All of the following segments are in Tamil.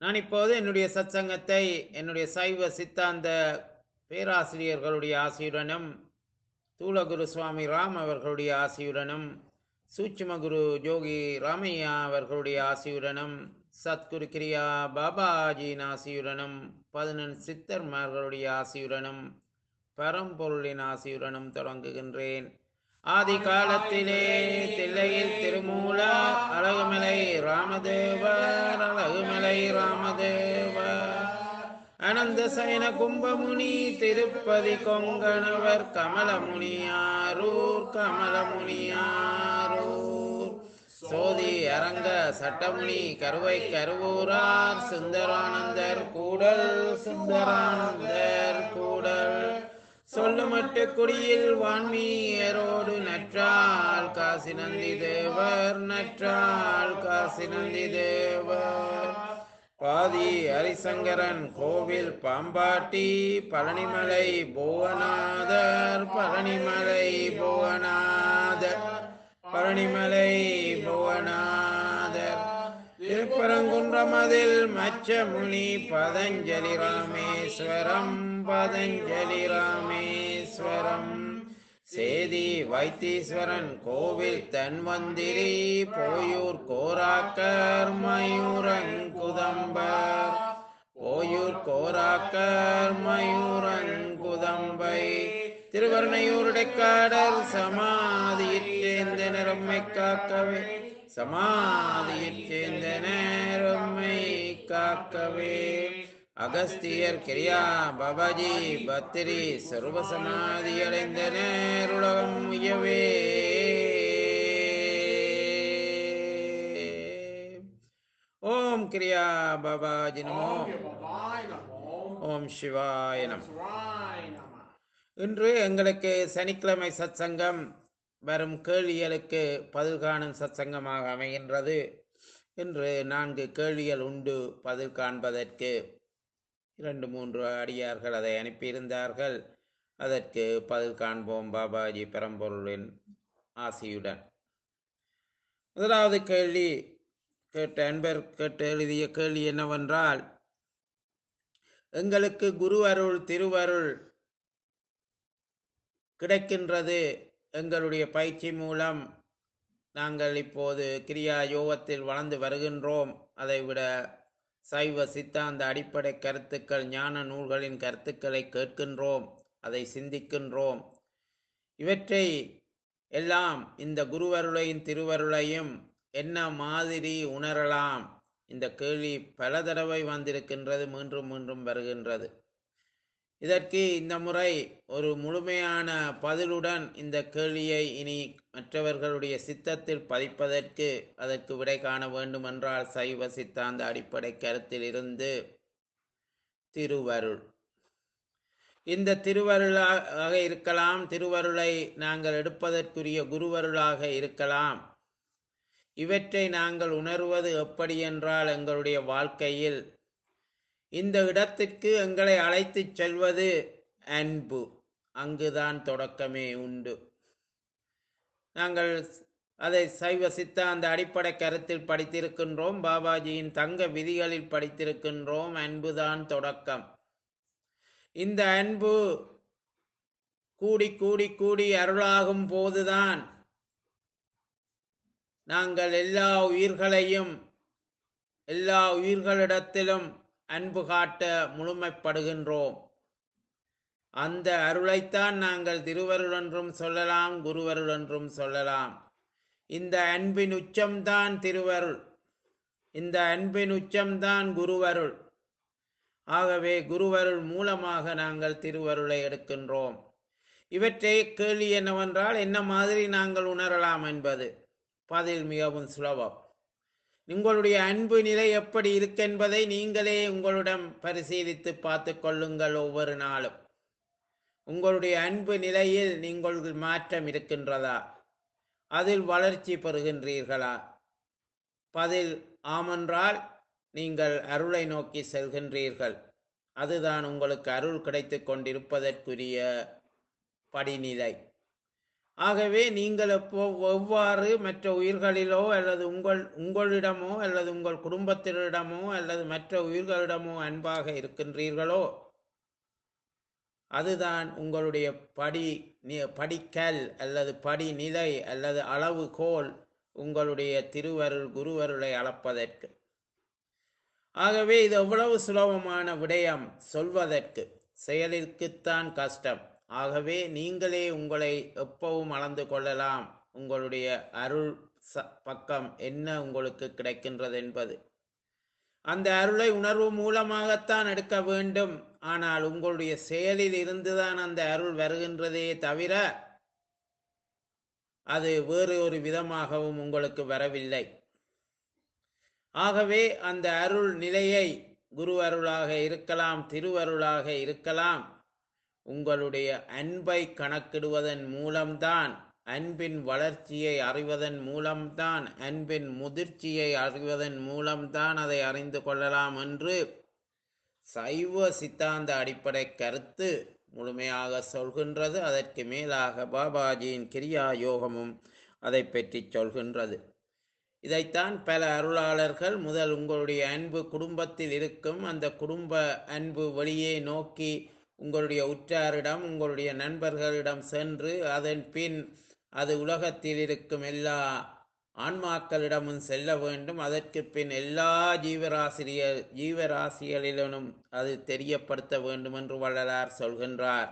நான் இப்போது என்னுடைய சத்சங்கத்தை என்னுடைய சைவ சித்தாந்த பேராசிரியர்களுடைய ஆசியுடனும் தூளகுரு சுவாமி ராம் அவர்களுடைய ஆசியுடனும் சூட்சுமகுரு ஜோகி ராமையா அவர்களுடைய ஆசியுடனும் சத்குரு கிரியா பாபாஜியின் ஆசியுடனும் பதினெண் சித்தர்மார்களுடைய ஆசியுடனும் பரம்பொருளின் ஆசியுடனும் தொடங்குகின்றேன் ஆதி காலத்திலே தில்லையில் திருமூல அழகுமலை ராமதேவர் அழகுமலை ராமதேவர் அனந்த சயன கும்பமுனி திருப்பதி கொங்கணவர் கமலமுனியாரூர் கமலமுனியாரூர் சோதி அரங்க சட்டமுனி கருவை கருவூரார் சுந்தரானந்தர் கூடல் சுந்தரானந்தர் கூடல் சொல்லுமட்டு குடியில் வான்மீயரோடு நற்றால் காசி நந்தி தேவர் நற்றால் காசி நந்தி தேவர் பாதி ஹரிசங்கரன் கோவில் பாம்பாட்டி பழனிமலை புவனாதர் பழனிமலை புவனாதர் பழனிமலை புவனாதர் திருப்பரங்குன்றமதில் மச்சமுனி பதஞ்சலி ராமேஸ்வரம் பதஞ்சலி ராமேஸ்வரம் சேதி வைத்தீஸ்வரன் கோவில் தன்வந்திரி போயூர் கோராக்கர் மயூரங்குதம்பர் போயூர் கோராக்கர் மயூரங்குதம்பை திருவர்ணையூருடைக்காடல் சமாதியிற் சேர்ந்த நிறம்மை காக்கவே சமாதியிற் சேர்ந்த நேரம்மை காக்கவே அகஸ்தியர் கிரியா பாபாஜி பத்திரி சர்வசமாதி அடைந்த நேருலகம் உயவே ஓம் கிரியா பாபாஜி நமோ ஓம் சிவாய நம இன்று எங்களுக்கு சனிக்கிழமை சத்சங்கம் வரும் கேள்விகளுக்கு பதில் காணும் சத்சங்கமாக அமைகின்றது இன்று நான்கு கேள்விகள் உண்டு பதில் காண்பதற்கு இரண்டு மூன்று அடியார்கள் அதை அனுப்பியிருந்தார்கள் அதற்கு பதில் காண்போம் பாபாஜி பெரம்பொருளின் ஆசியுடன் முதலாவது கேள்வி கேட்ட அன்பர் கேட்டு எழுதிய கேள்வி என்னவென்றால் எங்களுக்கு குரு அருள் திருவருள் கிடைக்கின்றது எங்களுடைய பயிற்சி மூலம் நாங்கள் இப்போது கிரியா யோகத்தில் வளர்ந்து வருகின்றோம் அதைவிட சைவ சித்தாந்த அடிப்படை கருத்துக்கள் ஞான நூல்களின் கருத்துக்களை கேட்கின்றோம் அதை சிந்திக்கின்றோம் இவற்றை எல்லாம் இந்த குருவருளையும் திருவருளையும் என்ன மாதிரி உணரலாம் இந்த கேள்வி பல தடவை வந்திருக்கின்றது மீண்டும் மீண்டும் வருகின்றது இதற்கு இந்த முறை ஒரு முழுமையான பதிலுடன் இந்த கேள்வியை இனி மற்றவர்களுடைய சித்தத்தில் பதிப்பதற்கு அதற்கு விடை காண வேண்டுமென்றால் சைவ சித்தாந்த அடிப்படை கருத்தில் இருந்து திருவருள் இந்த திருவருளாக இருக்கலாம் திருவருளை நாங்கள் எடுப்பதற்குரிய குருவருளாக இருக்கலாம் இவற்றை நாங்கள் உணர்வது எப்படி என்றால் எங்களுடைய வாழ்க்கையில் இந்த இடத்திற்கு எங்களை அழைத்துச் செல்வது அன்பு அங்குதான் தொடக்கமே உண்டு நாங்கள் அதை சைவ சித்தாந்த அடிப்படை கருத்தில் படித்திருக்கின்றோம் பாபாஜியின் தங்க விதிகளில் படித்திருக்கின்றோம் அன்புதான் தொடக்கம் இந்த அன்பு கூடி கூடி கூடி அருளாகும் போதுதான் நாங்கள் எல்லா உயிர்களையும் எல்லா உயிர்களிடத்திலும் அன்பு காட்ட முழுமைப்படுகின்றோம் அந்த அருளைத்தான் நாங்கள் திருவருள் என்றும் சொல்லலாம் குருவருள் என்றும் சொல்லலாம் இந்த அன்பின் உச்சம்தான் திருவருள் இந்த அன்பின் உச்சம்தான் குருவருள் ஆகவே குருவருள் மூலமாக நாங்கள் திருவருளை எடுக்கின்றோம் இவற்றை கேள்வி என்னவென்றால் என்ன மாதிரி நாங்கள் உணரலாம் என்பது பதில் மிகவும் சுலபம் உங்களுடைய அன்பு நிலை எப்படி இருக்கென்பதை நீங்களே உங்களிடம் பரிசீலித்து பார்த்து கொள்ளுங்கள் ஒவ்வொரு நாளும் உங்களுடைய அன்பு நிலையில் நீங்கள் மாற்றம் இருக்கின்றதா அதில் வளர்ச்சி பெறுகின்றீர்களா பதில் ஆமென்றால் நீங்கள் அருளை நோக்கி செல்கின்றீர்கள் அதுதான் உங்களுக்கு அருள் கிடைத்து கொண்டிருப்பதற்குரிய படிநிலை ஆகவே நீங்கள் எப்போ எவ்வாறு மற்ற உயிர்களிலோ அல்லது உங்கள் உங்களிடமோ அல்லது உங்கள் குடும்பத்தினரிடமோ அல்லது மற்ற உயிர்களிடமோ அன்பாக இருக்கின்றீர்களோ அதுதான் உங்களுடைய படி நி- படிக்கல் அல்லது படிநிலை அல்லது அளவுகோல் உங்களுடைய திருவருள் குருவருளை அளப்பதற்கு ஆகவே இது எவ்வளவு சுலபமான விடயம் சொல்வதற்கு செயலிற்குத்தான் கஷ்டம் ஆகவே நீங்களே உங்களை எப்பவும் அளந்து கொள்ளலாம் உங்களுடைய அருள் ச- பக்கம் என்ன உங்களுக்கு கிடைக்கின்றது என்பது அந்த அருளை உணர்வு மூலமாகத்தான் எடுக்க வேண்டும் ஆனால் உங்களுடைய செயலில் இருந்துதான் அந்த அருள் வருகின்றதே தவிர அது வேறு ஒரு விதமாகவும் உங்களுக்கு வரவில்லை ஆகவே அந்த அருள் நிலையை குரு அருளாக இருக்கலாம் திருவருளாக இருக்கலாம் உங்களுடைய அன்பை கணக்கிடுவதன் மூலம்தான் அன்பின் வளர்ச்சியை அறிவதன் மூலம்தான் அன்பின் முதிர்ச்சியை அறிவதன் மூலம்தான் அதை அறிந்து கொள்ளலாம் என்று சைவ சித்தாந்த அடிப்படை கருத்து முழுமையாக சொல்கின்றது அதற்கு மேலாக பாபாஜியின் கிரியா யோகமும் அதை பற்றி சொல்கின்றது இதைத்தான் பல அருளாளர்கள் முதல் உங்களுடைய அன்பு குடும்பத்தில் இருக்கும் அந்த குடும்ப அன்பு வெளியே நோக்கி உங்களுடைய உற்றாரிடம் உங்களுடைய நண்பர்களிடம் சென்று அதன் பின் அது உலகத்தில் இருக்கும் எல்லா ஆன்மாக்களிடமும் செல்ல வேண்டும் அதற்கு பின் எல்லா ஜீவராசிரிய ஜீவராசிகளிலும் அது தெரியப்படுத்த வேண்டும் என்று வள்ளலார் சொல்கின்றார்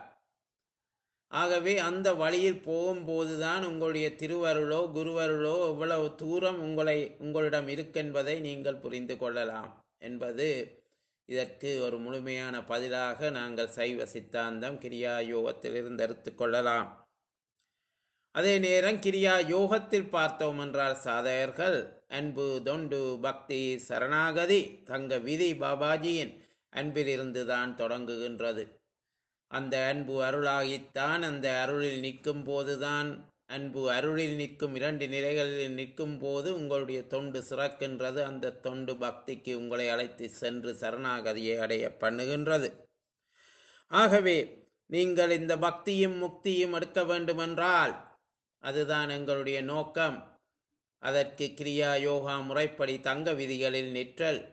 ஆகவே அந்த வழியில் போகும்போதுதான் உங்களுடைய திருவருளோ குருவருளோ எவ்வளவு தூரம் உங்களை உங்களிடம் இருக்கென்பதை நீங்கள் புரிந்து கொள்ளலாம் என்பது இதற்கு ஒரு முழுமையான பதிலாக நாங்கள் சைவ சித்தாந்தம் கிரியா யோகத்திலிருந்து எடுத்துக் கொள்ளலாம் அதே நேரம் கிரியா யோகத்தில் பார்த்தோம் என்றால் சாதகர்கள் அன்பு தொண்டு பக்தி சரணாகதி தங்க விதி பாபாஜியின் அன்பிலிருந்து தான் தொடங்குகின்றது அந்த அன்பு அருளாகித்தான் அந்த அருளில் நிற்கும் போதுதான் அன்பு அருளில் நிற்கும் இரண்டு நிலைகளில் நிற்கும் போது உங்களுடைய தொண்டு சிறக்கின்றது அந்த தொண்டு பக்திக்கு உங்களை அழைத்து சென்று சரணாகதியை அடைய பண்ணுகின்றது ஆகவே நீங்கள் இந்த பக்தியும் முக்தியும் எடுக்க வேண்டுமென்றால் அதுதான் எங்களுடைய நோக்கம் அதற்கு கிரியா யோகா முறைப்படி தங்க விதிகளில் நிற்றல்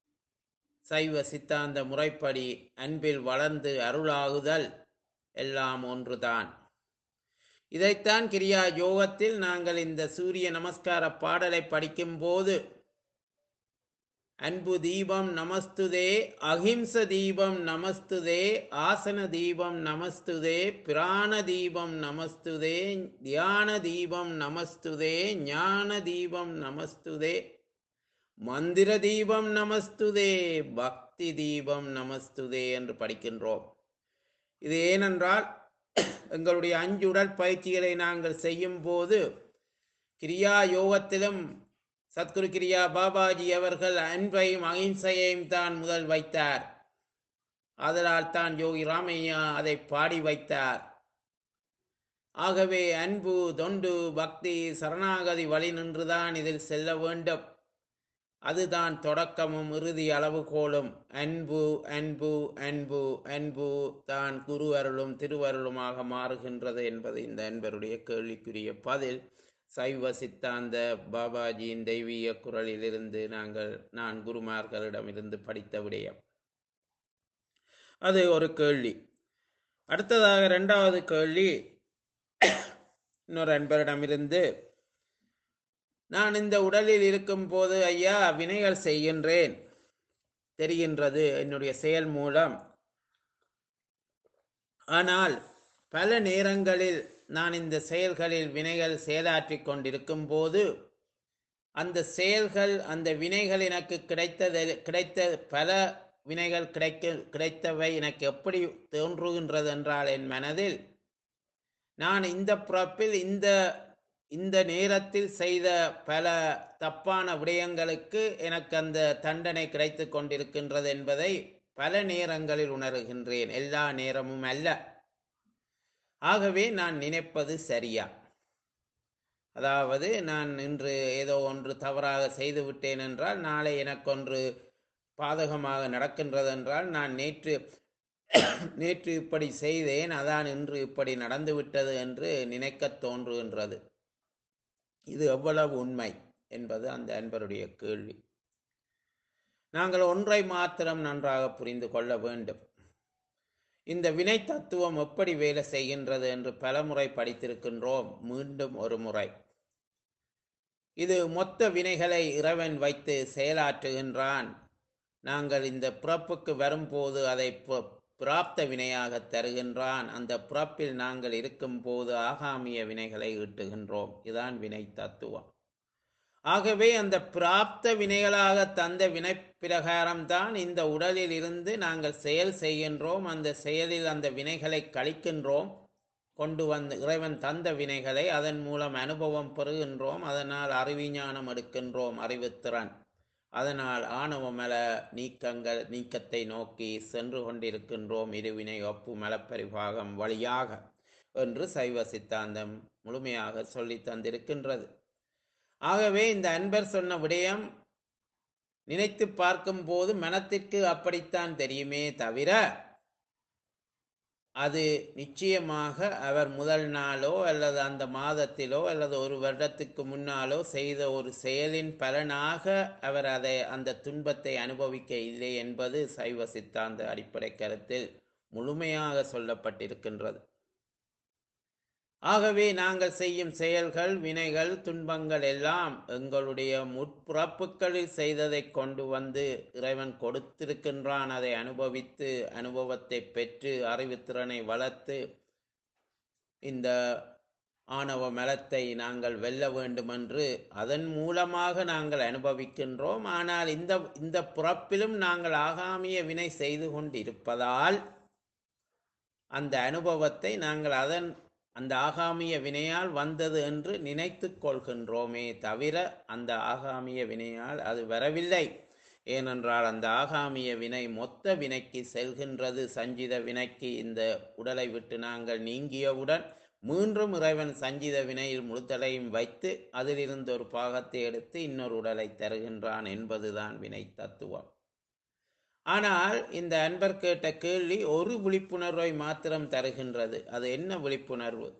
சைவ சித்தாந்த முறைப்படி அன்பில் வளர்ந்து அருளாகுதல் எல்லாம் ஒன்றுதான் இதைத்தான் கிரியா யோகத்தில் நாங்கள் இந்த சூரிய நமஸ்கார பாடலை படிக்கும்போது அன்பு தீபம் நமஸ்துதே அஹிம்ச தீபம் நமஸ்துதே ஆசன தீபம் நமஸ்துதே பிராண தீபம் நமஸ்துதே தியான தீபம் நமஸ்துதே ஞான தீபம் நமஸ்துதே மந்திர தீபம் நமஸ்துதே பக்தி தீபம் நமஸ்துதே என்று படிக்கின்றோம் இது ஏனென்றால் எங்களுடைய அஞ்சு உடற்பயிற்சிகளை நாங்கள் செய்யும் போது கிரியா யோகத்திலும் சத்குரு கிரியா பாபாஜி அவர்கள் அன்பையும் அகிம்சையையும் தான் முதல் வைத்தார் அதனால் தான் யோகி ராமையா அதை பாடி வைத்தார் ஆகவே அன்பு தொண்டு பக்தி சரணாகதி வழி நின்றுதான் இதில் செல்ல வேண்டும் அதுதான் தொடக்கமும் இறுதி அளவுகோலும் அன்பு அன்பு அன்பு அன்பு தான் குரு அருளும் திருவருளுமாக மாறுகின்றது என்பது இந்த அன்பருடைய கேள்விக்குரிய பதில் சைவ சித்தாந்த பாபாஜியின் தெய்வீக குரலிலிருந்து நாங்கள் நான் குருமார்களிடமிருந்து படித்த விடயம் அது ஒரு கேள்வி அடுத்ததாக இரண்டாவது கேள்வி இன்னொரு அன்பரிடமிருந்து நான் இந்த உடலில் இருக்கும் போது ஐயா வினைகள் செய்கின்றேன் தெரிகின்றது என்னுடைய செயல் மூலம் ஆனால் பல நேரங்களில் நான் இந்த செயல்களில் வினைகள் செயலாற்றிக் கொண்டிருக்கும் போது அந்த செயல்கள் அந்த வினைகள் எனக்கு கிடைத்தது கிடைத்த பல வினைகள் கிடைக்க கிடைத்தவை எனக்கு எப்படி தோன்றுகின்றது என்றால் என் மனதில் நான் இந்த பிறப்பில் இந்த இந்த நேரத்தில் செய்த பல தப்பான விடயங்களுக்கு எனக்கு அந்த தண்டனை கிடைத்து கொண்டிருக்கின்றது என்பதை பல நேரங்களில் உணர்கின்றேன் எல்லா நேரமும் அல்ல ஆகவே நான் நினைப்பது சரியா அதாவது நான் இன்று ஏதோ ஒன்று தவறாக செய்து விட்டேன் என்றால் நாளை எனக்கொன்று பாதகமாக நடக்கின்றது என்றால் நான் நேற்று நேற்று இப்படி செய்தேன் அதான் இன்று இப்படி நடந்துவிட்டது என்று நினைக்கத் தோன்றுகின்றது இது எவ்வளவு உண்மை என்பது அந்த அன்பருடைய கேள்வி நாங்கள் ஒன்றை மாத்திரம் நன்றாக புரிந்து கொள்ள வேண்டும் இந்த வினை தத்துவம் எப்படி வேலை செய்கின்றது என்று பலமுறை படித்திருக்கின்றோம் மீண்டும் ஒரு முறை இது மொத்த வினைகளை இறைவன் வைத்து செயலாற்றுகின்றான் நாங்கள் இந்த பிறப்புக்கு வரும்போது அதை பு- பிராப்த வினையாக தருகின்றான் அந்த பிறப்பில் நாங்கள் இருக்கும்போது ஆகாமிய வினைகளை ஈட்டுகின்றோம் இதான் வினை தத்துவம் ஆகவே அந்த பிராப்த வினைகளாக தந்த வினை பிரகாரம்தான் இந்த உடலில் இருந்து நாங்கள் செயல் செய்கின்றோம் அந்த செயலில் அந்த வினைகளை கழிக்கின்றோம் கொண்டு வந்து இறைவன் தந்த வினைகளை அதன் மூலம் அனுபவம் பெறுகின்றோம் அதனால் அறிவிஞானம் எடுக்கின்றோம் அறிவுத்திறன் அதனால் ஆணவமல நீக்கங்கள் நீக்கத்தை நோக்கி சென்று கொண்டிருக்கின்றோம் இருவினை ஒப்பு மலப்பரிபாகம் வழியாக என்று சைவ சித்தாந்தம் முழுமையாக சொல்லி தந்திருக்கின்றது ஆகவே இந்த அன்பர் சொன்ன விடயம் நினைத்து பார்க்கும் போது மனத்திற்கு அப்படித்தான் தெரியுமே தவிர அது நிச்சயமாக அவர் முதல் நாளோ அல்லது அந்த மாதத்திலோ அல்லது ஒரு வருடத்துக்கு முன்னாலோ செய்த ஒரு செயலின் பலனாக அவர் அதை அந்த துன்பத்தை அனுபவிக்க இல்லை என்பது சைவ சித்தாந்த அடிப்படை கருத்தில் முழுமையாக சொல்லப்பட்டிருக்கின்றது ஆகவே நாங்கள் செய்யும் செயல்கள் வினைகள் துன்பங்கள் எல்லாம் எங்களுடைய முற்பிறப்புகளில் செய்ததை கொண்டு வந்து இறைவன் கொடுத்திருக்கின்றான் அதை அனுபவித்து அனுபவத்தை பெற்று அறிவுத்திறனை வளர்த்து இந்த ஆணவ மலத்தை நாங்கள் வெல்ல வேண்டுமென்று அதன் மூலமாக நாங்கள் அனுபவிக்கின்றோம் ஆனால் இந்த இந்த பிறப்பிலும் நாங்கள் ஆகாமிய வினை செய்து கொண்டிருப்பதால் அந்த அனுபவத்தை நாங்கள் அதன் அந்த ஆகாமிய வினையால் வந்தது என்று நினைத்துக் கொள்கின்றோமே தவிர அந்த ஆகாமிய வினையால் அது வரவில்லை ஏனென்றால் அந்த ஆகாமிய வினை மொத்த வினைக்கு செல்கின்றது சஞ்சித வினைக்கு இந்த உடலை விட்டு நாங்கள் நீங்கியவுடன் மீண்டும் இறைவன் சஞ்சித வினையில் முழுத்தலையும் வைத்து அதிலிருந்து ஒரு பாகத்தை எடுத்து இன்னொரு உடலை தருகின்றான் என்பதுதான் வினை தத்துவம் ஆனால் இந்த அன்பர் கேட்ட கேள்வி ஒரு விழிப்புணர்வை மாத்திரம் தருகின்றது அது என்ன விழிப்புணர்வு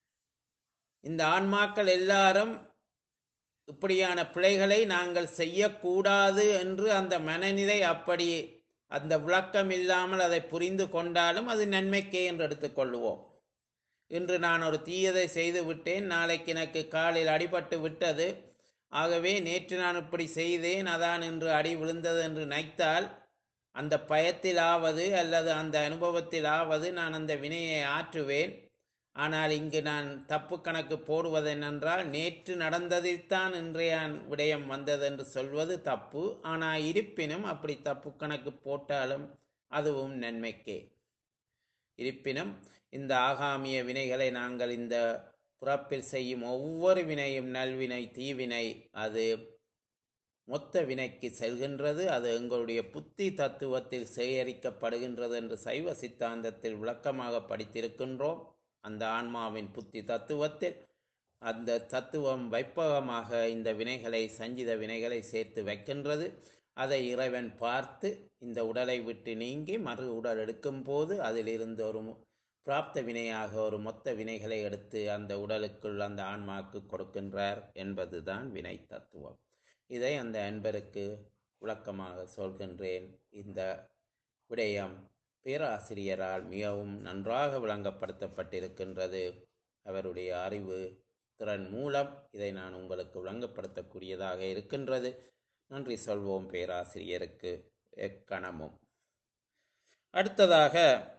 இந்த ஆன்மாக்கள் எல்லாரும் இப்படியான பிழைகளை நாங்கள் செய்யக்கூடாது என்று அந்த மனநிலை அப்படி அந்த விளக்கம் இல்லாமல் அதை புரிந்து கொண்டாலும் அது நன்மைக்கே என்று எடுத்துக்கொள்வோம் இன்று நான் ஒரு தீயதை செய்து விட்டேன் நாளைக்கு எனக்கு காலில் அடிபட்டு விட்டது ஆகவே நேற்று நான் இப்படி செய்தேன் அதான் இன்று அடி விழுந்தது என்று நினைத்தால் அந்த பயத்திலாவது அல்லது அந்த அனுபவத்திலாவது நான் அந்த வினையை ஆற்றுவேன் ஆனால் இங்கு நான் தப்பு கணக்கு போடுவது என்னென்றால் நேற்று நடந்ததில்தான் இன்றைய விடயம் வந்தது என்று சொல்வது தப்பு ஆனால் இருப்பினும் அப்படி தப்பு கணக்கு போட்டாலும் அதுவும் நன்மைக்கே இருப்பினும் இந்த ஆகாமிய வினைகளை நாங்கள் இந்த பிறப்பில் செய்யும் ஒவ்வொரு வினையும் நல்வினை தீவினை அது மொத்த வினைக்கு செல்கின்றது அது எங்களுடைய புத்தி தத்துவத்தில் சேகரிக்கப்படுகின்றது என்று சைவ சித்தாந்தத்தில் விளக்கமாக படித்திருக்கின்றோம் அந்த ஆன்மாவின் புத்தி தத்துவத்தில் அந்த தத்துவம் வைப்பகமாக இந்த வினைகளை சஞ்சித வினைகளை சேர்த்து வைக்கின்றது அதை இறைவன் பார்த்து இந்த உடலை விட்டு நீங்கி மறு உடல் எடுக்கும் போது அதிலிருந்து ஒரு மு- பிராப்த வினையாக ஒரு மொத்த வினைகளை எடுத்து அந்த உடலுக்குள் அந்த ஆன்மாவுக்கு கொடுக்கின்றார் என்பதுதான் வினை தத்துவம் இதை அந்த அன்பருக்கு விளக்கமாக சொல்கின்றேன் இந்த விடயம் பேராசிரியரால் மிகவும் நன்றாக விளங்கப்படுத்தப்பட்டிருக்கின்றது அவருடைய அறிவு திறன் மூலம் இதை நான் உங்களுக்கு விளங்கப்படுத்தக்கூடியதாக இருக்கின்றது நன்றி சொல்வோம் பேராசிரியருக்கு எக்கணமும் அடுத்ததாக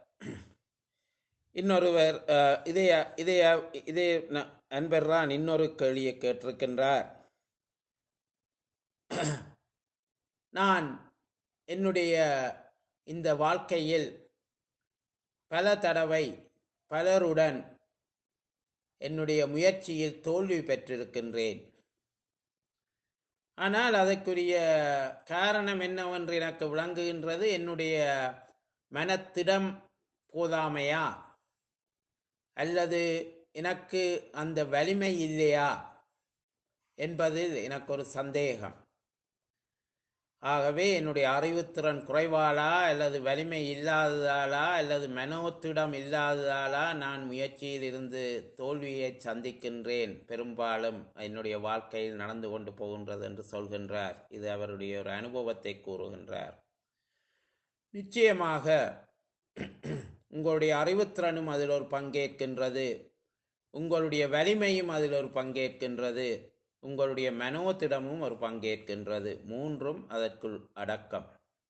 இன்னொருவர் அஹ், இதே இதே இதே ந- அன்பர் தான் இன்னொரு கேள்வியை கேட்டிருக்கின்றார் நான் என்னுடைய இந்த வாழ்க்கையில் பல தடவை பலருடன் என்னுடைய முயற்சியில் தோல்வி பெற்றிருக்கின்றேன் ஆனால் அதற்குரிய காரணம் என்னவென்று எனக்கு விளங்குகின்றது என்னுடைய மனத்திடம் போதாமையா அல்லது எனக்கு அந்த வலிமை இல்லையா என்பதில் எனக்கு ஒரு சந்தேகம் ஆகவே என்னுடைய அறிவுத்திறன் குறைவாலா அல்லது வலிமை இல்லாததாலா அல்லது மனோத்திடம் இல்லாததாலா நான் முயற்சியில் இருந்து தோல்வியை சந்திக்கின்றேன் பெரும்பாலும் என்னுடைய வாழ்க்கையில் நடந்து கொண்டு போகின்றது என்று சொல்கின்றார் இது அவருடைய ஒரு அனுபவத்தை கூறுகின்றார் நிச்சயமாக உங்களுடைய அறிவுத்திறனும் அதில் ஒரு பங்கேற்கின்றது உங்களுடைய வலிமையும் அதில் ஒரு பங்கேற்கின்றது உங்களுடைய மனோத்திடமும் ஒரு பங்கேற்கின்றது மூன்றும் அதற்குள் அடக்கம்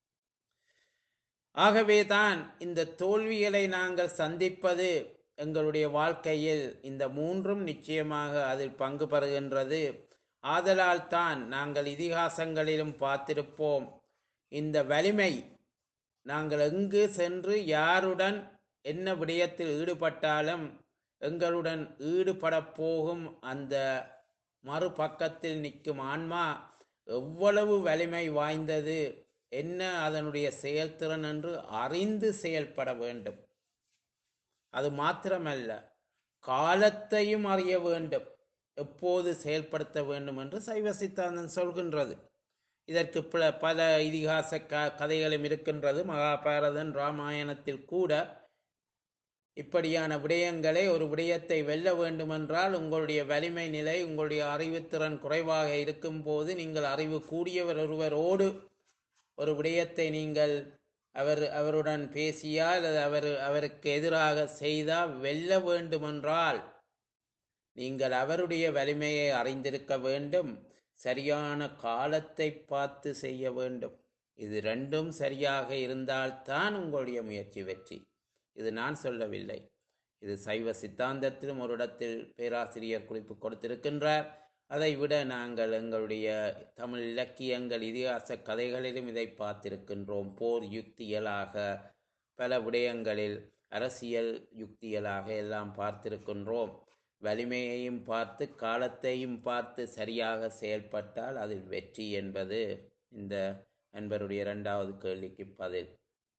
ஆகவே தான் இந்த தோல்விகளை நாங்கள் சந்திப்பது எங்களுடைய வாழ்க்கையில் இந்த மூன்றும் நிச்சயமாக அதில் பங்கு பெறுகின்றது ஆதலால் தான் நாங்கள் இதிகாசங்களிலும் பார்த்திருப்போம் இந்த வலிமை நாங்கள் எங்கு சென்று யாருடன் என்ன விடயத்தில் ஈடுபட்டாலும் எங்களுடன் ஈடுபடப் போகும் அந்த மறுபக்கத்தில் நிற்கும் ஆன்மா எவ்வளவு வலிமை வாய்ந்தது என்ன அதனுடைய செயல்திறன் என்று அறிந்து செயல்பட வேண்டும் அது மாத்திரமல்ல காலத்தையும் அறிய வேண்டும் எப்போது செயல்படுத்த வேண்டும் என்று சைவ சித்தாந்தம் சொல்கின்றது இதற்கு பல பல இதிகாச க கதைகளும் இருக்கின்றது மகாபாரதன் ராமாயணத்தில் கூட இப்படியான விடயங்களை ஒரு விடயத்தை வெல்ல வேண்டுமென்றால் உங்களுடைய வலிமை நிலை உங்களுடைய அறிவுத்திறன் குறைவாக இருக்கும் போது நீங்கள் அறிவு கூடியவர் ஒருவரோடு ஒரு விடயத்தை நீங்கள் அவர் அவருடன் பேசியா அல்லது அவர் அவருக்கு எதிராக செய்தா வெல்ல வேண்டுமென்றால் நீங்கள் அவருடைய வலிமையை அறிந்திருக்க வேண்டும் சரியான காலத்தை பார்த்து செய்ய வேண்டும் இது ரெண்டும் சரியாக இருந்தால்தான் உங்களுடைய முயற்சி வெற்றி இது நான் சொல்லவில்லை இது சைவ சித்தாந்தத்திலும் ஒரு இடத்தில் பேராசிரியர் குறிப்பு கொடுத்திருக்கின்றார் அதை விட நாங்கள் எங்களுடைய தமிழ் இலக்கியங்கள் இதிகாச கதைகளிலும் இதை பார்த்திருக்கின்றோம் போர் யுக்தியலாக பல விடயங்களில் அரசியல் யுக்தியலாக எல்லாம் பார்த்திருக்கின்றோம் வலிமையையும் பார்த்து காலத்தையும் பார்த்து சரியாக செயல்பட்டால் அதில் வெற்றி என்பது இந்த அன்பருடைய இரண்டாவது கேள்விக்கு பதில்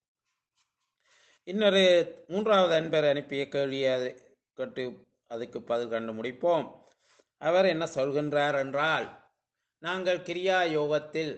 இன்னொரு மூன்றாவது அன்பர் அனுப்பிய கேள்வியை அதை கேட்டு அதுக்கு பதில் கண்டு முடிப்போம் அவர் என்ன சொல்கின்றார் என்றால் நாங்கள் கிரியா யோகத்தில்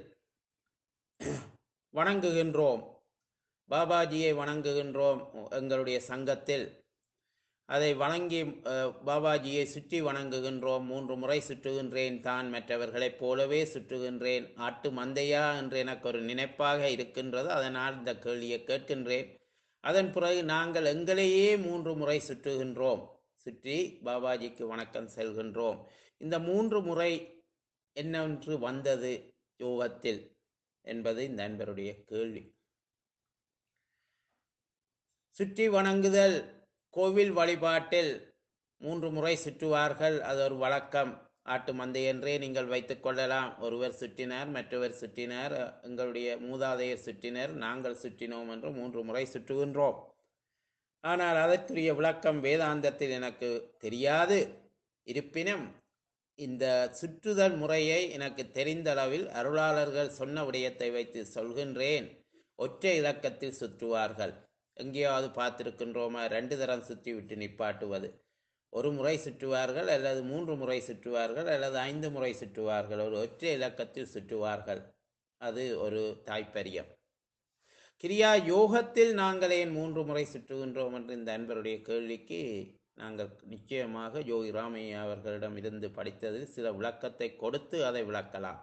வணங்குகின்றோம் பாபாஜியை வணங்குகின்றோம் எங்களுடைய சங்கத்தில் அதை வணங்கி அஹ், பாபாஜியை சுற்றி வணங்குகின்றோம் மூன்று முறை சுற்றுகின்றேன் தான் மற்றவர்களைப் போலவே சுற்றுகின்றேன் ஆட்டு மந்தையா என்று எனக்கு ஒரு நினைப்பாக இருக்கின்றது அதனால் இந்த கேள்வியை கேட்கின்றேன் அதன் பிறகு நாங்கள் எங்களையே மூன்று முறை சுற்றுகின்றோம் சுற்றி பாபாஜிக்கு வணக்கம் செல்கின்றோம் இந்த மூன்று முறை என்னவென்று வந்தது யோகத்தில் என்பது இந்த நண்பருடைய கேள்வி சுற்றி வணங்குதல் கோவில் வழிபாட்டில் மூன்று முறை சுற்றுவார்கள் அது ஒரு வழக்கம் ஆட்டு மந்தை என்றே நீங்கள் வைத்துக் கொள்ளலாம் ஒருவர் சுற்றினார் மற்றவர் சுற்றினார் எங்களுடைய மூதாதையர் சுற்றினர் நாங்கள் சுற்றினோம் என்று மூன்று முறை சுற்றுகின்றோம் ஆனால் அதற்குரிய விளக்கம் வேதாந்தத்தில் எனக்கு தெரியாது இருப்பினும் இந்த சுற்றுதல் முறையை எனக்கு தெரிந்த அளவில் அருளாளர்கள் சொன்ன விடயத்தை வைத்து சொல்கின்றேன் ஒற்றை இலக்கத்தில் சுற்றுவார்கள் எங்கேயாவது பார்த்திருக்கின்றோமா ரெண்டு தரம் சுற்றி விட்டு நிப்பாட்டுவது ஒரு முறை சுற்றுவார்கள் அல்லது மூன்று முறை சுற்றுவார்கள் அல்லது ஐந்து முறை சுற்றுவார்கள் ஒரு ஒற்றை இலக்கத்தில் சுற்றுவார்கள் அது ஒரு தாய்ப்பரியம் கிரியா யோகத்தில் நாங்கள் ஏன் மூன்று முறை சுற்றுகின்றோம் என்று இந்த அன்பருடைய கேள்விக்கு நாங்கள் நிச்சயமாக யோகி ராமையா அவர்களிடம் இருந்து படித்ததில் சில விளக்கத்தை கொடுத்து அதை விளக்கலாம்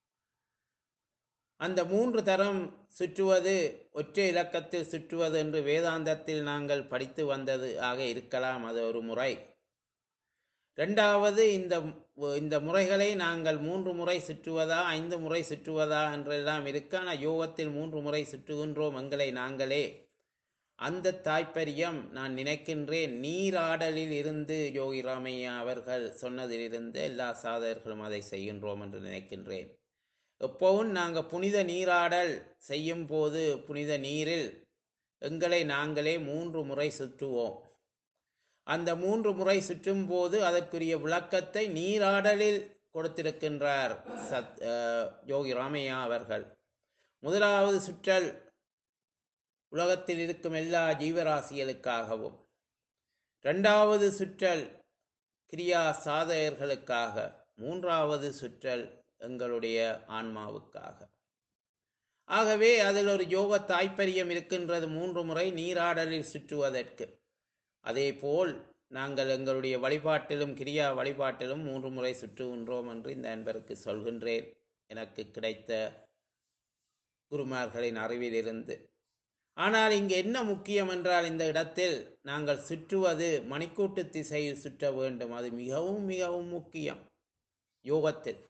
அந்த மூன்று தரம் சுற்றுவது ஒற்றை இலக்கத்தில் சுற்றுவது என்று வேதாந்தத்தில் நாங்கள் படித்து வந்தது ஆக இருக்கலாம் அது ஒரு முறை ரெண்டாவது இந்த இந்த முறைகளை நாங்கள் மூன்று முறை சுற்றுவதா ஐந்து முறை சுற்றுவதா என்றெல்லாம் இருக்கு ஆனால் யோகத்தில் மூன்று முறை சுற்றுகின்றோம் எங்களை நாங்களே அந்த தாய்ப்பரியம் நான் நினைக்கின்றேன் நீராடலில் இருந்து யோகி ராமையா அவர்கள் சொன்னதிலிருந்து எல்லா சாதகர்களும் அதை செய்கின்றோம் என்று நினைக்கின்றேன் எப்பவும் நாங்கள் புனித நீராடல் செய்யும் போது புனித நீரில் எங்களை நாங்களே மூன்று முறை சுற்றுவோம் அந்த மூன்று முறை சுற்றும் போது அதற்குரிய விளக்கத்தை நீராடலில் கொடுத்திருக்கின்றார் சத் அஹ், யோகி ராமையா அவர்கள் முதலாவது சுற்றல் உலகத்தில் இருக்கும் எல்லா ஜீவராசிகளுக்காகவும் இரண்டாவது சுற்றல் கிரியா சாதகர்களுக்காக மூன்றாவது சுற்றல் எங்களுடைய ஆன்மாவுக்காக ஆகவே அதில் ஒரு யோக தாய்ப்பரியம் இருக்கின்றது மூன்று முறை நீராடலில் சுற்றுவதற்கு அதேபோல் நாங்கள் எங்களுடைய வழிபாட்டிலும் கிரியா வழிபாட்டிலும் மூன்று முறை சுற்றுகின்றோம் என்று இந்த அன்பருக்கு சொல்கின்றேன் எனக்கு கிடைத்த குருமார்களின் அறிவிலிருந்து ஆனால் இங்கு என்ன முக்கியம் என்றால் இந்த இடத்தில் நாங்கள் சுற்றுவது மணிக்கூட்டு திசையில் சுற்ற வேண்டும் அது மிகவும் மிகவும் முக்கியம் யோகத்தில்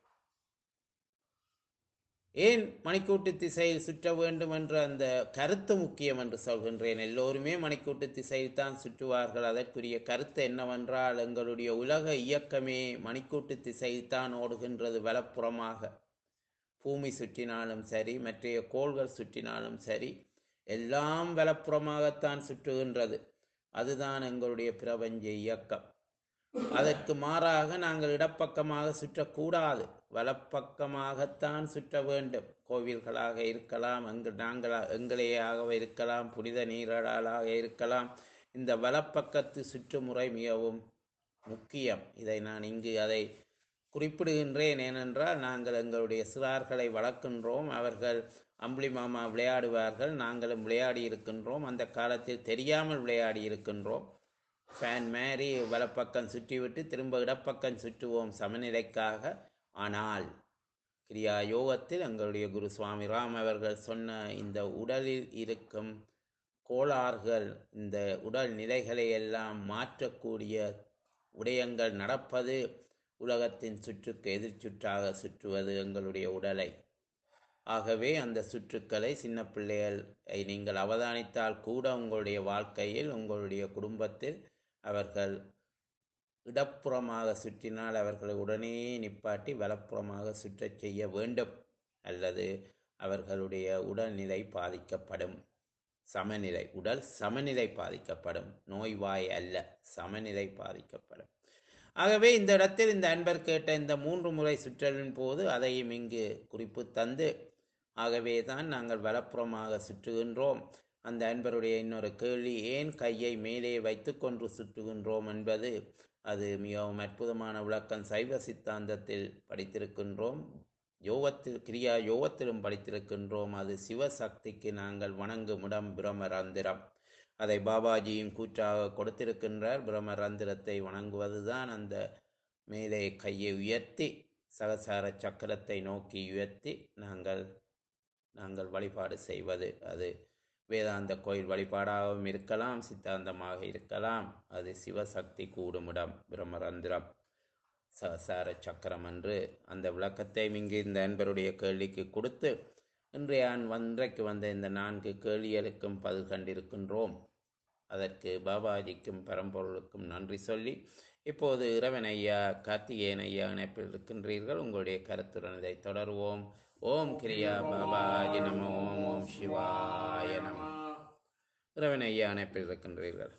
ஏன் மணிக்கூட்டு திசையில் சுற்ற வேண்டும் என்ற அந்த கருத்து முக்கியம் என்று சொல்கின்றேன் எல்லோருமே மணிக்கூட்டு திசையில் தான் சுற்றுவார்கள் அதற்குரிய கருத்து என்னவென்றால் எங்களுடைய உலக இயக்கமே மணிக்கூட்டு திசையில் தான் ஓடுகின்றது வலப்புறமாக பூமி சுற்றினாலும் சரி மற்றைய கோள்கள் சுற்றினாலும் சரி எல்லாம் வலப்புறமாகத்தான் சுற்றுகின்றது அதுதான் எங்களுடைய பிரபஞ்ச இயக்கம் அதற்கு மாறாக நாங்கள் இடப்பக்கமாக சுற்றக்கூடாது வலப்பக்கமாகத்தான் சுற்ற வேண்டும் கோவில்களாக இருக்கலாம் எங்கள் நாங்கள் எங்களையாக இருக்கலாம் புனித நீராடலாக இருக்கலாம் இந்த வலப்பக்கத்து சுற்றுமுறை மிகவும் முக்கியம் இதை நான் இங்கு அதை குறிப்பிடுகின்றேன் ஏனென்றால் நாங்கள் எங்களுடைய சிறார்களை வளர்க்கின்றோம் அவர்கள் அம்புலி மாமா விளையாடுவார்கள் நாங்களும் விளையாடி இருக்கின்றோம் அந்த காலத்தில் தெரியாமல் விளையாடி இருக்கின்றோம் ஃபேன் மாரி வலப்பக்கம் சுற்றிவிட்டு திரும்ப இடப்பக்கம் சுற்றுவோம் சமநிலைக்காக ஆனால் கிரியா யோகத்தில் எங்களுடைய குரு சுவாமி ராம் அவர்கள் சொன்ன இந்த உடலில் இருக்கும் கோளாறுகள் இந்த உடல் நிலைகளை எல்லாம் மாற்றக்கூடிய உடையங்கள் நடப்பது உலகத்தின் சுற்றுக்கு எதிர்ச்சுற்றாக சுற்றுவது எங்களுடைய உடலை ஆகவே அந்த சுற்றுக்களை சின்ன பிள்ளைகளை நீங்கள் அவதானித்தால் கூட உங்களுடைய வாழ்க்கையில் உங்களுடைய குடும்பத்தில் அவர்கள் இடப்புறமாக சுற்றினால் அவர்களை உடனே நிப்பாட்டி வலப்புறமாக சுற்றச் செய்ய வேண்டும் அல்லது அவர்களுடைய உடல்நிலை பாதிக்கப்படும் சமநிலை உடல் சமநிலை பாதிக்கப்படும் நோய்வாய் அல்ல சமநிலை பாதிக்கப்படும் ஆகவே இந்த இடத்தில் இந்த அன்பர் கேட்ட இந்த மூன்று முறை சுற்றலின் போது அதையும் இங்கு குறிப்பு தந்து ஆகவே தான் நாங்கள் வலப்புறமாக சுற்றுகின்றோம் அந்த அன்பருடைய இன்னொரு கேள்வி ஏன் கையை மேலே வைத்துக்கொண்டு சுற்றுகின்றோம் என்பது அது மிகவும் அற்புதமான விளக்கம் சைவ சித்தாந்தத்தில் படித்திருக்கின்றோம் யோகத்தில் கிரியா யோகத்திலும் படித்திருக்கின்றோம் அது சிவசக்திக்கு நாங்கள் வணங்கும் இடம் பிரமரந்திரம் அதை பாபாஜியும் கூற்றாக கொடுத்திருக்கின்றார் பிரமரந்திரத்தை வணங்குவதுதான் அந்த மேலே கையை உயர்த்தி சகசார சக்கரத்தை நோக்கி உயர்த்தி நாங்கள் நாங்கள் வழிபாடு செய்வது அது வேதாந்த கோயில் வழிபாடாகவும் இருக்கலாம் சித்தாந்தமாக இருக்கலாம் அது சிவசக்தி கூடுமிடம் பிரம்மரந்திரம் சகசார சக்கரம் என்று அந்த விளக்கத்தை இங்கு இந்த அன்பருடைய கேள்விக்கு கொடுத்து இன்றைய இன்றைக்கு வந்த இந்த நான்கு கேள்விகளுக்கும் பதில் கண்டிருக்கின்றோம் அதற்கு பாபாஜிக்கும் பரம்பொருளுக்கும் நன்றி சொல்லி இப்போது இறைவன் ஐயா கார்த்திகேயன் ஐயா இணைப்பில் இருக்கின்றீர்கள் உங்களுடைய கருத்துடன் இதை தொடருவோம் ஓம் கிரியா பாபாஜி நம ஓம் ஓம் சிவாய நம இறைவன் ஐயா இணைப்பில் இருக்கின்றீர்கள்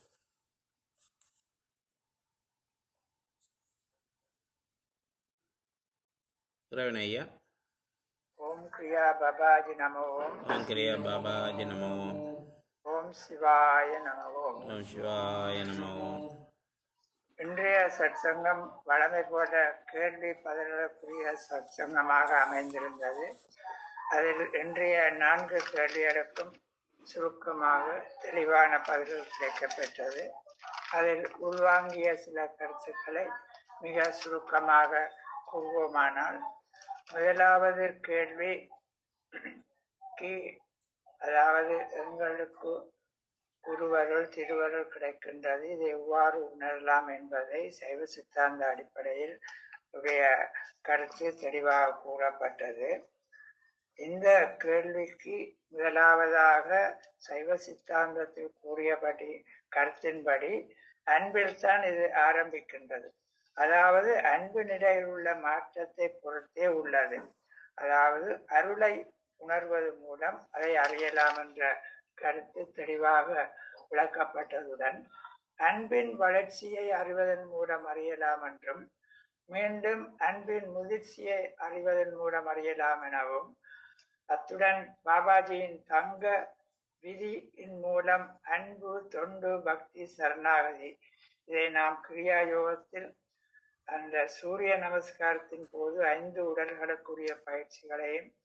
இறைவன் ஐயா ஓம் கிரியா பாபாஜி நம ஓம் ஓம் கிரியா பாபாஜி நம ஓம் ஓம் சிவாய நம ஓம் ஓம் சிவாய நம ஓம் இன்றைய சற்சங்கம் வழமை போல கேள்வி பதிலுக்குரிய சற்சங்கமாக அமைந்திருந்தது அதில் இன்றைய நான்கு கேள்விகளுக்கும் சுருக்கமாக தெளிவான பதில்கள் கிடைக்கப்பெற்றது அதில் உள்வாங்கிய சில கருத்துக்களை மிக சுருக்கமாக கூறுவோமானால் முதலாவது கேள்வி கி அதாவது எங்களுக்கு குருவருள் திருவருள் கிடைக்கின்றது இதை எவ்வாறு உணரலாம் என்பதை சைவ சித்தாந்த அடிப்படையில் உடைய கருத்து தெளிவாக கூறப்பட்டது இந்த கேள்விக்கு முதலாவதாக சைவ சித்தாந்தத்தில் கூறியபடி கருத்தின்படி அன்பில் தான் இது ஆரம்பிக்கின்றது அதாவது அன்பு நிலையில் உள்ள மாற்றத்தை பொறுத்தே உள்ளது அதாவது அருளை உணர்வது மூலம் அதை அறியலாம் என்ற கருத்து தெளிவாக விளக்கப்பட்டதுடன் அன்பின் வளர்ச்சியை அறிவதன் மூலம் அறியலாம் என்றும் மீண்டும் அன்பின் முதிர்ச்சியை அறிவதன் மூலம் அறியலாம் எனவும் அத்துடன் பாபாஜியின் தங்க விதியின் மூலம் அன்பு தொண்டு பக்தி சரணாகதி இதை நாம் கிரியா யோகத்தில் அந்த சூரிய நமஸ்காரத்தின் போது ஐந்து உடல்களுக்குரிய பயிற்சிகளையும்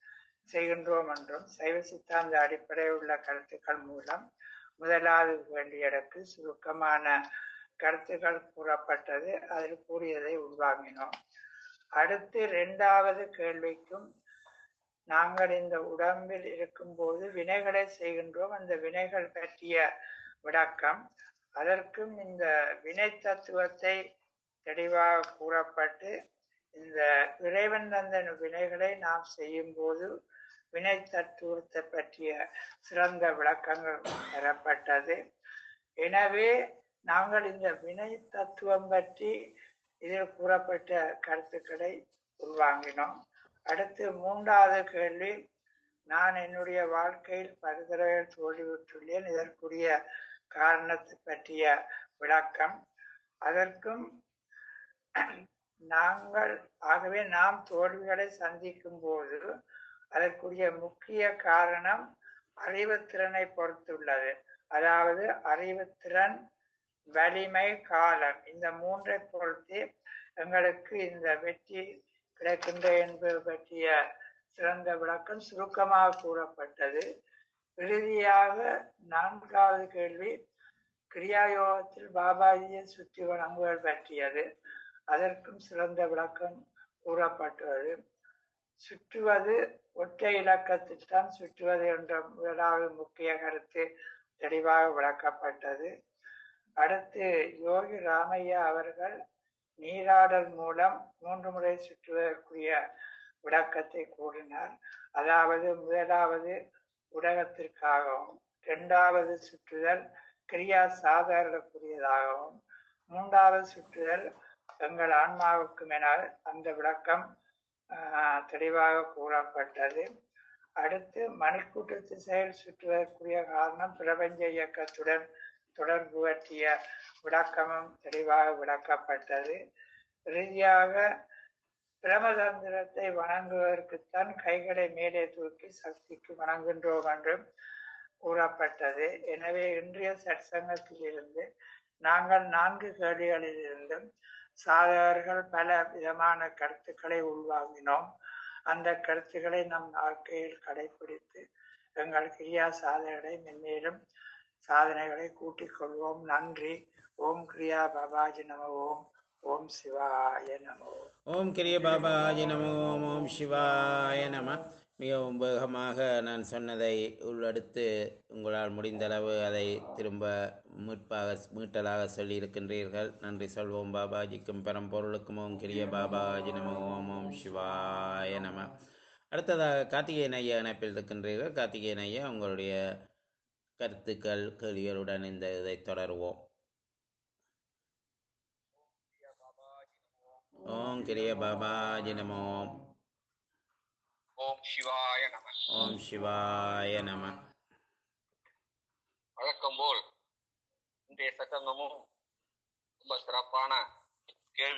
செய்கின்றோம் என்றும் சைவ சித்தாந்த அடிப்படையில் உள்ள கருத்துக்கள் மூலம் முதலாவது வேண்டியதற்கு சுருக்கமான கருத்துக்கள் கூறப்பட்டது அதில் கூறியதை உள்வாங்கினோம் அடுத்து இரண்டாவது கேள்விக்கும் நாங்கள் இந்த உடம்பில் இருக்கும்போது வினைகளை செய்கின்றோம் அந்த வினைகள் பற்றிய விளக்கம் அதற்கும் இந்த வினை தத்துவத்தை தெளிவாக கூறப்பட்டு இந்த இறைவன் தந்த வினைகளை நாம் செய்யும் போது வினை தத்துவத்தை பற்றிய சிறந்த விளக்கங்கள் தரப்பட்டது எனவே நாங்கள் இந்த வினை தத்துவம் பற்றி இதில் கூறப்பட்ட கருத்துக்களை உள்வாங்கினோம் அடுத்து மூன்றாவது கேள்வி நான் என்னுடைய வாழ்க்கையில் பரிந்துரைகள் தோல்வியுற்றுள்ளேன் இதற்குரிய காரணத்தை பற்றிய விளக்கம் அதற்கும் நாங்கள் ஆகவே நாம் தோல்விகளை சந்திக்கும் போது அதற்குரிய முக்கிய காரணம் அறிவுத்திறனை பொறுத்துள்ளது அதாவது அறிவுத்திறன் வலிமை காலம் இந்த மூன்றை பொறுத்து எங்களுக்கு இந்த வெற்றி கிடைக்கின்ற என்பது பற்றிய சிறந்த விளக்கம் சுருக்கமாக கூறப்பட்டது இறுதியாக நான்காவது கேள்வி கிரியாயோகத்தில் பாபாஜியை சுற்றி வணங்குதல் பற்றியது அதற்கும் சிறந்த விளக்கம் கூறப்பட்டுள்ளது சுற்றுவது ஒற்றை இலக்கத்தில் தான் சுற்றுவது என்ற முதலாவது முக்கிய கருத்து தெளிவாக விளக்கப்பட்டது அடுத்து யோகி ராமையா அவர்கள் நீராடல் மூலம் மூன்று முறை சுற்றுவதற்குரிய விளக்கத்தை கூறினார் அதாவது முதலாவது உலகத்திற்காகவும் இரண்டாவது சுற்றுதல் கிரியா சாதாரணக்குரியதாகவும் மூன்றாவது சுற்றுதல் எங்கள் ஆன்மாவுக்கும் என அந்த விளக்கம் தெளிவாக கூறப்பட்டது அடுத்து மணிக்கூட்டத்து செயல் சுற்றுவதற்குரிய காரணம் பிரபஞ்ச இயக்கத்துடன் தொடர்பு பற்றிய விளக்கமும் தெளிவாக விளக்கப்பட்டது இறுதியாக பிரமதந்திரத்தை வணங்குவதற்குத்தான் கைகளை மேலே தூக்கி சக்திக்கு வணங்குகின்றோம் என்றும் கூறப்பட்டது எனவே இன்றைய சற்சங்கத்திலிருந்து நாங்கள் நான்கு கேள்விகளிலிருந்தும் சாதகர்கள் பல விதமான கருத்துக்களை உள்வாங்கினோம் அந்த கருத்துக்களை நம் வாழ்க்கையில் கடைபிடித்து எங்கள் கிரியா சாதனைகளை மென்மேலும் சாதனைகளை கூட்டிக் கொள்வோம் நன்றி ஓம் கிரியா பாபாஜி நம ஓம் ஓம் சிவாய நமோ ஓம் கிரிய பாபாஜி நமோ ஓம் ஓம் சிவாய நம மிகவும் வேகமாக நான் சொன்னதை உள்ளெடுத்து உங்களால் முடிந்தளவு அதை திரும்ப மீட்பாக மீட்டலாக சொல்லியிருக்கின்றீர்கள் நன்றி சொல்வோம் பாபாஜிக்கும் பரம்பொருளுக்கும் ஓம் கிரிய பாபாஜி நம ஓம் ஓம் சிவாய நம அடுத்ததாக கார்த்திகேயன் ஐயா இணைப்பில் இருக்கின்றீர்கள் கார்த்திகேயன் ஐயா உங்களுடைய கருத்துக்கள் கேள்விகளுடன் இந்த இதை தொடருவோம் ஓம் கிரிய பாபாஜி நமோ ஓம் சிவாய நம ஓம் சிவாய நம வழக்கம் போல் இன்றைய சட்டங்கமும் ரொம்ப சிறப்பான கேள்வி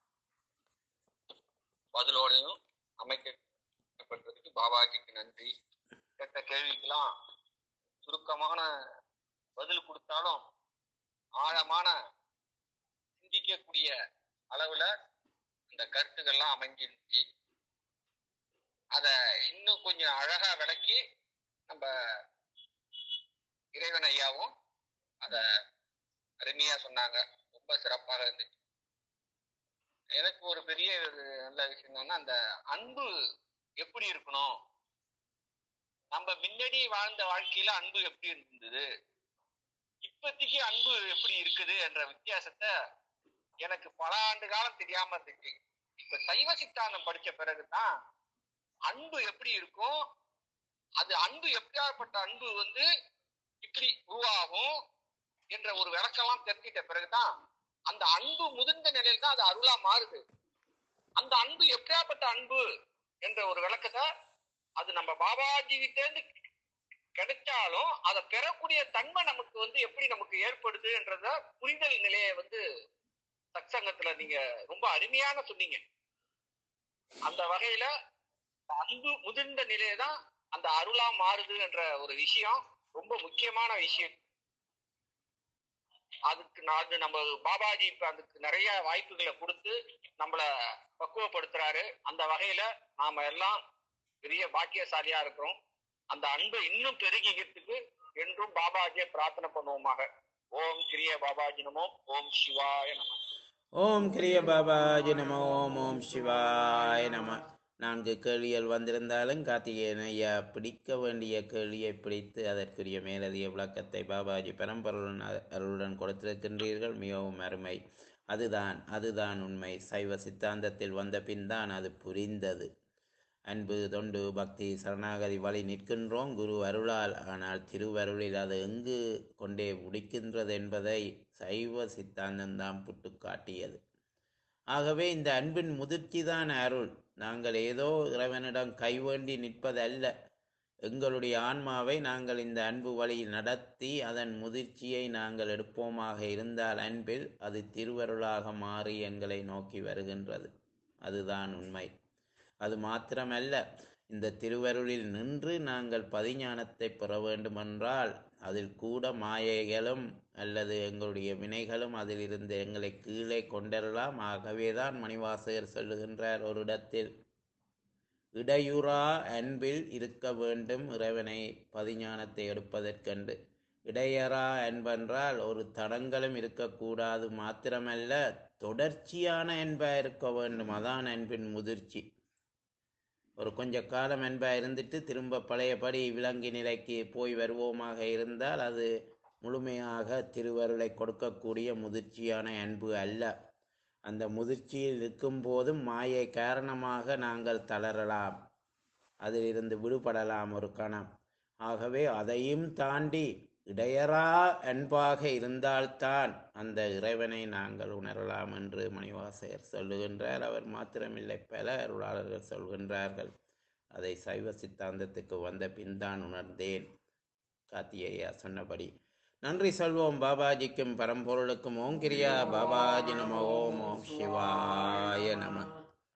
பதிலோடையும் அமைக்கப்பட்டதுக்கு பாபாஜிக்கு நன்றி கேட்ட கேள்விக்கெல்லாம் சுருக்கமான பதில் கொடுத்தாலும் ஆழமான சிந்திக்கக்கூடிய அளவுல இந்த கருத்துக்கள்லாம் அமைஞ்சிருந்துச்சு அத இன்னும் கொஞ்சம் அழகா விளக்கி நம்ம இறைவன் ஐயாவும் அத அருமையா சொன்னாங்க ரொம்ப சிறப்பாக இருந்துச்சு எனக்கு ஒரு பெரிய ஒரு நல்ல விஷயம் என்னன்னா அந்த அன்பு எப்படி இருக்கணும் நம்ம முன்னாடி வாழ்ந்த வாழ்க்கையில அன்பு எப்படி இருந்தது இப்போதைக்கு அன்பு எப்படி இருக்குது என்ற வித்தியாசத்தை எனக்கு பல ஆண்டு காலம் தெரியாம இருந்துச்சு இப்ப சைவ சித்தாந்தம் படிச்ச பிறகுதான் அன்பு எப்படி இருக்கும் அது அன்பு எப்படியாப்பட்ட அன்பு வந்து இப்படி உருவாகும் என்ற ஒரு விளக்கெல்லாம் தெரிஞ்சிட்ட பிறகுதான் அந்த அன்பு முதிர்ந்த நிலையில் தான் அது அருளா மாறுது அந்த அன்பு எப்படியாப்பட்ட அன்பு என்ற ஒரு விளக்கத்தை அது நம்ம பாபாஜி கிட்ட இருந்து கிடைச்சாலும் அதை பெறக்கூடிய தன்மை நமக்கு வந்து எப்படி நமக்கு ஏற்படுது என்றத புரிதல் நிலையை வந்து சத்சங்கத்துல நீங்க ரொம்ப அருமையாக சொன்னீங்க அந்த வகையில அன்பு முதிர்ந்த நிலையை தான் அந்த அருளா மாறுது என்ற ஒரு விஷயம் ரொம்ப முக்கியமான விஷயம் அதுக்கு நான் அது நம்ம பாபாஜி இப்ப அதுக்கு நிறைய வாய்ப்புகளை கொடுத்து நம்மள பக்குவப்படுத்துறாரு அந்த வகையில நாம எல்லாம் பெரிய பாக்கியசாலியா இருக்கிறோம் அந்த அன்பை இன்னும் பெருகிக்கிறதுக்கு என்றும் பாபாஜியை பிரார்த்தனை பண்ணுவோமாக ஓம் கிரிய பாபாஜி நமோ ஓம் சிவாய நம ஓம் கிரிய பாபாஜி நம ஓம் ஓம் சிவாய நம நான்கு கேள்விகள் வந்திருந்தாலும் கார்த்திகேயன் ஐயா பிடிக்க வேண்டிய கேள்வியை பிடித்து அதற்குரிய மேலதிக விளக்கத்தை பாபாஜி பரம்பொருள் அருளுடன் கொடுத்திருக்கின்றீர்கள் மிகவும் அருமை அதுதான் அதுதான் உண்மை சைவ சித்தாந்தத்தில் வந்த பின் தான் அது புரிந்தது அன்பு தொண்டு பக்தி சரணாகதி வழி நிற்கின்றோம் குரு அருளால் ஆனால் திருவருளில் அது எங்கு கொண்டே முடிக்கின்றது என்பதை சைவ சித்தாந்தம்தான் புட்டு காட்டியது ஆகவே இந்த அன்பின் முதிர்ச்சிதான் அருள் நாங்கள் ஏதோ இறைவனிடம் கைவேண்டி நிற்பதல்ல எங்களுடைய ஆன்மாவை நாங்கள் இந்த அன்பு வழியில் நடத்தி அதன் முதிர்ச்சியை நாங்கள் எடுப்போமாக இருந்தால் அன்பில் அது திருவருளாக மாறி எங்களை நோக்கி வருகின்றது அதுதான் உண்மை அது மாத்திரமல்ல இந்த திருவருளில் நின்று நாங்கள் பதிஞானத்தை பெற வேண்டுமென்றால் அதில் கூட மாயைகளும் அல்லது எங்களுடைய வினைகளும் அதிலிருந்து எங்களை கீழே கொண்டரலாம் ஆகவேதான் மணிவாசகர் சொல்லுகின்றார் ஒரு இடத்தில் இடையுறா அன்பில் இருக்க வேண்டும் இறைவனை பதிஞானத்தை எடுப்பதற்கென்று இடையறா அன்பென்றால் ஒரு தடங்களும் இருக்கக்கூடாது மாத்திரமல்ல தொடர்ச்சியான அன்பா இருக்க வேண்டும் அதான் அன்பின் முதிர்ச்சி ஒரு கொஞ்ச காலம் அன்பா இருந்துட்டு திரும்ப பழையபடி விலங்கி நிலைக்கு போய் வருவோமாக இருந்தால் அது முழுமையாக திருவருளை கொடுக்கக்கூடிய முதிர்ச்சியான அன்பு அல்ல அந்த முதிர்ச்சியில் இருக்கும் போதும் மாயை காரணமாக நாங்கள் தளரலாம் அதிலிருந்து விடுபடலாம் ஒரு கணம் ஆகவே அதையும் தாண்டி இடையறா அன்பாக இருந்தால்தான் அந்த இறைவனை நாங்கள் உணரலாம் என்று மணிவாசகர் சொல்லுகின்றார் அவர் மாத்திரமில்லை பல அருளாளர்கள் சொல்கின்றார்கள் அதை சைவ சித்தாந்தத்துக்கு வந்த பின் தான் உணர்ந்தேன் கார்த்திகேயா சொன்னபடி நன்றி சொல்வோம் பாபாஜிக்கும் பரம்பொருளுக்கும் ஓம் கிரியா பாபாஜி நம ஓம் ஓம் சிவாய நம